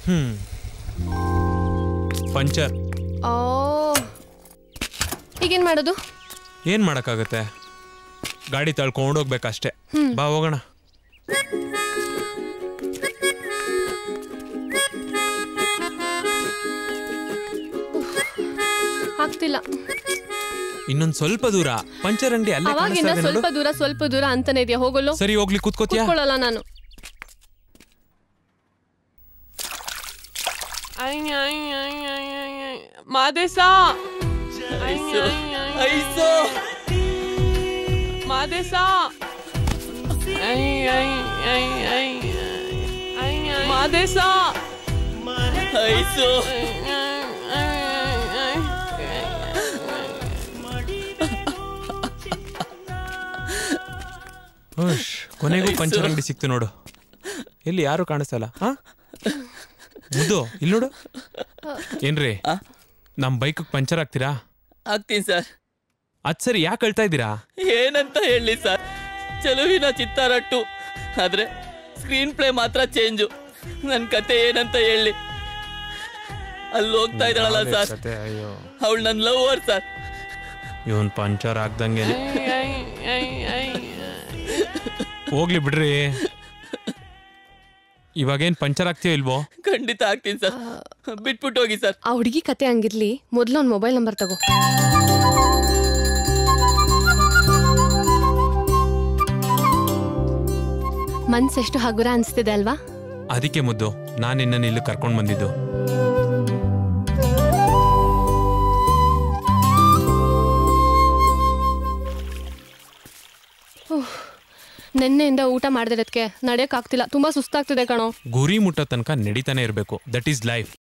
ಹ್ಮ್ puncture ಓ ಈಗೇನ್ ಮಾಡೋದು ಏನ್ ಮಾಡಕ್ಕಾಗತ್ತೆ ಗಾಡಿ ತಳ್ಕೊಂಡು ಹೋಗ್ಬೇಕಷ್ಟೇ ಬಾ ಹೋಗೋಣ ಆಗ್ತಿಲ್ಲ ಇನ್ನೊಂದ್ ಸ್ವಲ್ಪ ದೂರ ಪಂಚರ್ ಅಂಗಡಿ ಅಲ್ಲೇ ಅವಾಗಿಂದ ಕಾಣಿಸ್ತಾ ಇದೆ ನೋಡು ಸ್ವಲ್ಪ ದೂರ ಸ್ವಲ್ಪ ದೂರ ಅಂತಾನೆ ಇದೆಯಾ ಹೋಗಲು ಸರಿ ಹೋಗ್ಲಿ ಕೂತ್ಕೋತಿಯಾ ಕೂತ್ಕೊಳ್ಳಲ್ಲ ನಾನು ಮಾದೇಶ ಐಸೋ ಮಾದೇಶ ಮಾದೇಶ ಐಸೋ ಹುಷ್ ಕೊನೆಗೂ ಪಂಚರ್ ಅಂಗಡಿ ಸಿಕ್ತು ನೋಡು ಎಲ್ಲಿ ಯಾರು ಕಾಣಿಸ್ತಲ್ಲ ಹಾ ಮುದ್ದು ಇಲ್ಲಿ ನೋಡು ಏನ್ರಿ ಆ? ನಮ್ ಬೈಕ್ ಪಂಚರ್ ಆಗ್ತೀರಾ ಆಗ್ತೀನಿ ಸರ್ ಅದ್ ಸರಿ ಯಾಕೆ ಹೇಳ್ತಾ ಇದ್ದೀರಾ ಏನಂತ ಹೇಳಿ ಸರ್ ಚೆಲುವಿನ ಚಿತ್ತಾರಟ್ಟು ಆದ್ರೆ ಸ್ಕ್ರೀನ್ ಪ್ಲೇ ಮಾತ್ರ ಚೇಂಜು ನನ್ನ ಕತೆ ಏನಂತ ಹೇಳಿ ಅಲ್ಲಿ ಹೋಗ್ತಾ ಇದ್ದಾಳಲ್ಲ ಸರ್ ಅಯ್ಯೋ ಅವಳು ನನ್ನ ಲವರ್ ಸರ್ ಇವನ್ ಪಂಚರ್ ಆಗ್ದಂಗೆ ಹೋಗ್ಲಿ ಬಿಡ್ರಿ ಇವಾಗೇನ್ ಪಂಚರ್ ಆಗ್ತೀಯೋ ಇಲ್ವೋ ಖಂಡಿತ ಆಗ್ತೀನಿ ಸರ್ ಬಿಟ್ಬಿಟ್ಟು ಹೋಗಿ ಸರ್ ಆ ಹುಡುಗಿ ಕತೆ ಹಂಗಿರ್ಲಿ ಮೊದ್ಲು ಒಂದು ಮೊಬೈಲ್ ನಂಬರ್ ತಗೋ ಮನ್ಸೆಷ್ಟು ಹಗುರ ಅನ್ಸ್ತಿದೆ ಅಲ್ವಾ ಅದಕ್ಕೆ ಮುದ್ದು ನಾನು ನಿನ್ನನ್ನು ಇಲ್ಲಿ ಕರ್ಕೊಂಡು ಬಂದಿದ್ದು ನೆನ್ನೆಯಿಂದ ಊಟ ಮಾಡ್ದಿರೋದಕ್ಕೆ ನಡೆಯೋಕ್ಕಾಗ್ತಿಲ್ಲ ತುಂಬಾ ಸುಸ್ತಾಗ್ತಿದೆ ಕಣೋ ಗುರಿ ಮುಟ್ಟೋ ತನಕ ನಡೀತಾನೆ ಇರಬೇಕು ದಟ್ ಈಸ್ ಲೈಫ್